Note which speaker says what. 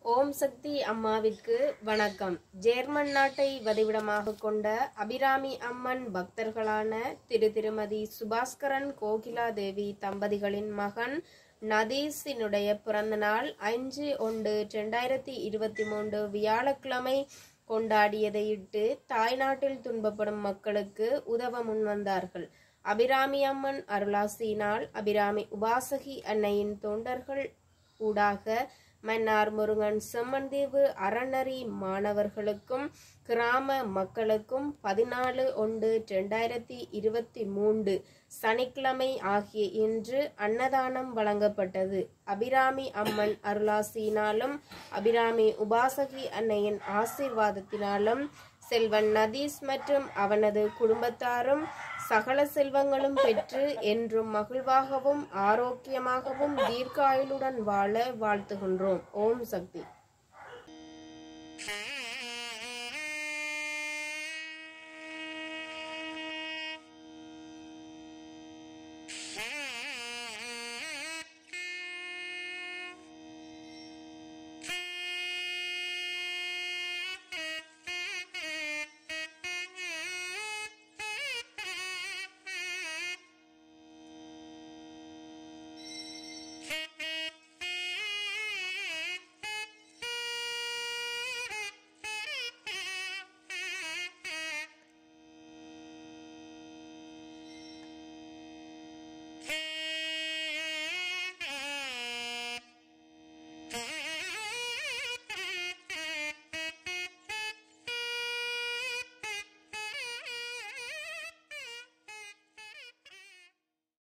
Speaker 1: ஓம் சக்தி அம்மாவிற்கு வணக்கம் ஜேர்மன் நாட்டை வதிவிடமாக கொண்ட அபிராமி அம்மன் பக்தர்களான திரு திருமதி சுபாஸ்கரன் கோகிலா தேவி தம்பதிகளின் மகன் நதீஸினுடைய பிறந்த நாள் அஞ்சு ஒன்று ரெண்டாயிரத்தி இருபத்தி மூன்று வியாழக்கிழமை கொண்டாடியதையிட்டு தாய்நாட்டில் துன்பப்படும் மக்களுக்கு உதவ முன்வந்தார்கள் அபிராமி அம்மன் அருளாசியினால் அபிராமி உபாசகி அன்னையின் தொண்டர்கள் ஊடாக மன்னார் முருகன் செம்மந்தீவு அறநறி மாணவர்களுக்கும் கிராம மக்களுக்கும் பதினாலு ஒன்று ரெண்டாயிரத்தி இருபத்தி மூன்று சனிக்கிழமை ஆகிய இன்று அன்னதானம் வழங்கப்பட்டது அபிராமி அம்மன் அருளாசியினாலும் அபிராமி உபாசகி அன்னையின் ஆசீர்வாதத்தினாலும் செல்வன் நதீஸ் மற்றும் அவனது குடும்பத்தாரும் சகல செல்வங்களும் பெற்று என்றும் மகிழ்வாகவும் ஆரோக்கியமாகவும் தீர்க்காயுளுடன் வாழ வாழ்த்துகின்றோம் ஓம் சக்தி